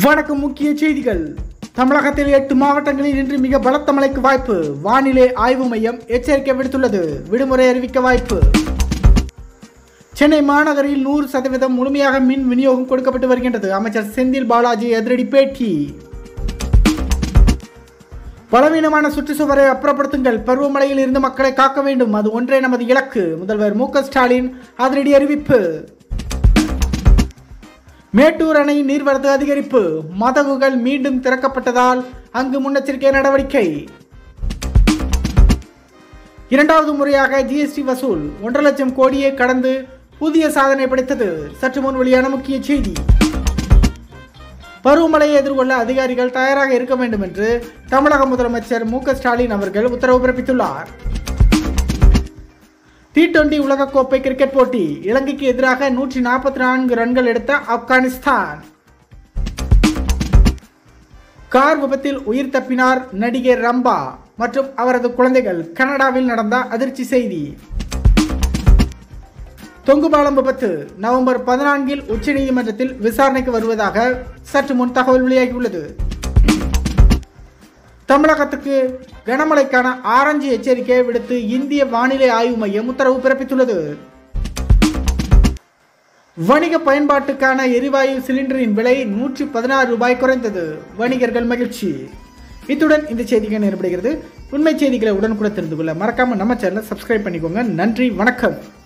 வணக்கம் முக்கிய செய்திகள் தமிழகத்தில் எட்டு மாவட்டங்களில் இன்று மிக பலத்த மழைக்கு வாய்ப்பு வானிலை ஆய்வு மையம் எச்சரிக்கை விடுத்துள்ளது விடுமுறை அறிவிக்க வாய்ப்பு சென்னை மாநகரில் நூறு சதவீதம் முழுமையாக மின் விநியோகம் கொடுக்கப்பட்டு வருகின்றது அமைச்சர் செந்தில் பாலாஜி அதிரடி பேட்டி பலவீனமான சுற்றுச்சுவரை அப்புறப்படுத்துங்கள் பருவமழையில் இருந்து மக்களை காக்க வேண்டும் அது ஒன்றே நமது இலக்கு முதல்வர் மு க ஸ்டாலின் அதிரடி அறிவிப்பு மேட்டூர் அணை நீர்வரத்து அதிகரிப்பு மதகுகள் மீண்டும் திறக்கப்பட்டதால் அங்கு முன்னெச்சரிக்கை நடவடிக்கை இரண்டாவது முறையாக ஜிஎஸ்டி வசூல் ஒன்றரை லட்சம் கோடியை கடந்து புதிய சாதனை படைத்தது சற்று முன் வெளியான முக்கிய செய்தி பருவமழையை எதிர்கொள்ள அதிகாரிகள் தயாராக இருக்க வேண்டும் என்று தமிழக முதலமைச்சர் மு க ஸ்டாலின் அவர்கள் உத்தரவு பிறப்பித்துள்ளார் டி டுவெண்டி உலகக்கோப்பை கிரிக்கெட் போட்டி இலங்கைக்கு எதிராக நூற்றி நாற்பத்தி நான்கு ரன்கள் எடுத்த ஆப்கானிஸ்தான் கார் விபத்தில் உயிர் தப்பினார் நடிகை ரம்பா மற்றும் அவரது குழந்தைகள் கனடாவில் நடந்த அதிர்ச்சி செய்தி தொங்குபாலம் விபத்து நவம்பர் பதினான்கில் உச்சநீதிமன்றத்தில் விசாரணைக்கு வருவதாக சற்று முன் தகவல் வெளியாகியுள்ளது தமிழகத்துக்கு கனமழைக்கான ஆரஞ்சு எச்சரிக்கையை விடுத்து இந்திய வானிலை ஆய்வு மையம் உத்தரவு பிறப்பித்துள்ளது வணிக பயன்பாட்டுக்கான எரிவாயு சிலிண்டரின் விலை நூற்றி பதினாறு ரூபாய் குறைந்தது வணிகர்கள் மகிழ்ச்சி இத்துடன் இந்த செய்திகள் நிறைவடைகிறது உண்மை செய்திகளை உடனுக்குடன் தெரிந்து கொள்ள மறக்காம நம்ம சேனலை சப்ஸ்கிரைப் பண்ணிக்கோங்க நன்றி வணக்கம்